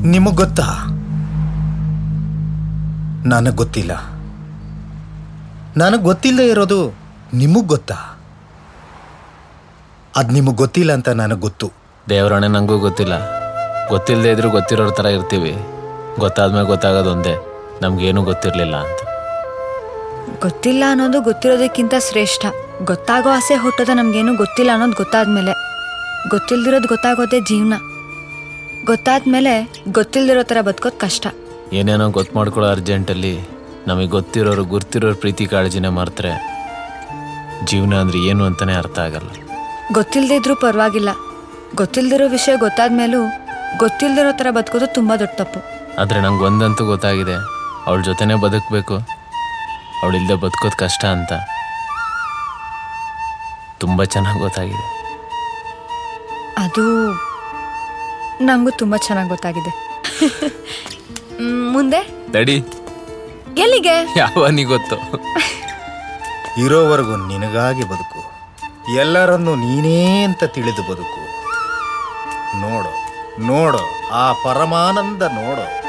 ನಿಮಗೆ ಗೊತ್ತಾ ನನಗೆ ಗೊತ್ತಿಲ್ಲ ನನಗೆ ಗೊತ್ತಿಲ್ಲದೆ ಇರೋದು ನಿಮಗೆ ಗೊತ್ತಾ ಅದು ನಿಮಗೆ ಗೊತ್ತಿಲ್ಲ ಅಂತ ನನಗೆ ಗೊತ್ತು ದೇವರಣೆ ನನಗೂ ಗೊತ್ತಿಲ್ಲ ಗೊತ್ತಿಲ್ಲದೆ ಇದ್ರೂ ಗೊತ್ತಿರೋರ ಥರ ಇರ್ತೀವಿ ಗೊತ್ತಾದ್ಮೇಲೆ ಗೊತ್ತಾಗೋದು ಒಂದೇ ನಮಗೇನು ಗೊತ್ತಿರಲಿಲ್ಲ ಅಂತ ಗೊತ್ತಿಲ್ಲ ಅನ್ನೋದು ಗೊತ್ತಿರೋದಕ್ಕಿಂತ ಶ್ರೇಷ್ಠ ಗೊತ್ತಾಗೋ ಆಸೆ ಹುಟ್ಟೋದ ನಮ್ಗೇನು ಗೊತ್ತಿಲ್ಲ ಅನ್ನೋದು ಗೊತ್ತಾದ್ಮೇಲೆ ಗೊತ್ತಿಲ್ದಿರೋದು ಗೊತ್ತಾಗೋದೇ ಜೀವನ ಗೊತ್ತಾದ್ಮೇಲೆ ಗೊತ್ತಿಲ್ದಿರೋ ಥರ ಬದುಕೋದು ಕಷ್ಟ ಏನೇನೋ ಗೊತ್ತು ಮಾಡ್ಕೊಳ್ಳೋ ಅರ್ಜೆಂಟಲ್ಲಿ ನಮಗೆ ಗೊತ್ತಿರೋರು ಗುರ್ತಿರೋರು ಪ್ರೀತಿ ಕಾಳಜಿನೇ ಮರ್ತ್ರೆ ಜೀವನ ಅಂದ್ರೆ ಏನು ಅಂತಾನೆ ಅರ್ಥ ಆಗಲ್ಲ ಗೊತ್ತಿಲ್ಲದೆ ಇದ್ರೂ ಪರವಾಗಿಲ್ಲ ಗೊತ್ತಿಲ್ದಿರೋ ವಿಷಯ ಗೊತ್ತಾದ್ಮೇಲೂ ಗೊತ್ತಿಲ್ದಿರೋ ಥರ ಬದುಕೋದು ತುಂಬ ದೊಡ್ಡ ತಪ್ಪು ಆದರೆ ನಂಗೆ ಒಂದಂತೂ ಗೊತ್ತಾಗಿದೆ ಅವಳ ಜೊತೆನೇ ಬದುಕಬೇಕು ಅವಳಿಲ್ಲದೆ ಬದುಕೋದು ಕಷ್ಟ ಅಂತ ತುಂಬ ಚೆನ್ನಾಗಿ ಗೊತ್ತಾಗಿದೆ ಅದು ನನಗೂ ತುಂಬ ಚೆನ್ನಾಗಿ ಗೊತ್ತಾಗಿದೆ ಮ್, ಮುಂದೆ ತಡಿ ಎಲ್ಲಿಗೆ ಯಾವ ನೀ ಗೊತ್ತು ಇರೋವರೆಗೂ ನಿನಗಾಗಿ ಬದುಕು ಎಲ್ಲರನ್ನೂ ನೀನೇ ಅಂತ ತಿಳಿದು ಬದುಕು ನೋಡು ನೋಡು ಆ ಪರಮಾನಂದ ನೋಡು